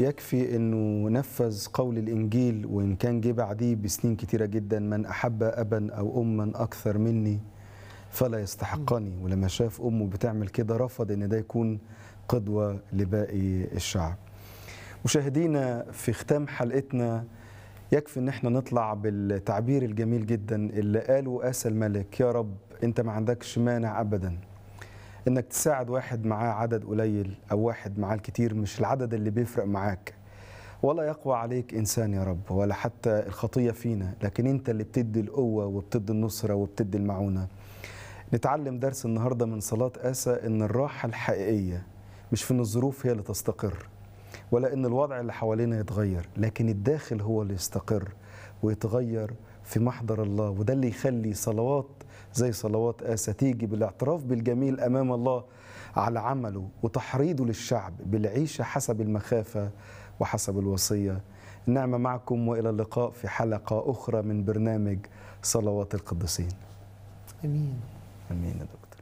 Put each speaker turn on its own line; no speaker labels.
يكفي انه نفذ قول الانجيل وان كان جه بعديه بسنين كتيره جدا من احب ابا او اما اكثر مني فلا يستحقني ولما شاف امه بتعمل كده رفض ان ده يكون قدوه لباقي الشعب. مشاهدينا في ختام حلقتنا يكفي ان احنا نطلع بالتعبير الجميل جدا اللي قاله آسى الملك يا رب انت ما عندكش مانع ابدا انك تساعد واحد معاه عدد قليل او واحد معاه الكتير مش العدد اللي بيفرق معاك ولا يقوى عليك انسان يا رب ولا حتى الخطيه فينا لكن انت اللي بتدي القوه وبتدي النصره وبتدي المعونه نتعلم درس النهارده من صلاه اسى ان الراحه الحقيقيه مش في ان الظروف هي اللي تستقر ولا ان الوضع اللي حوالينا يتغير لكن الداخل هو اللي يستقر ويتغير في محضر الله وده اللي يخلي صلوات زي صلوات آسى تيجي بالاعتراف بالجميل أمام الله على عمله وتحريضه للشعب بالعيشة حسب المخافة وحسب الوصية النعمة معكم وإلى اللقاء في حلقة أخرى من برنامج صلوات القديسين
امين
أمين يا دكتور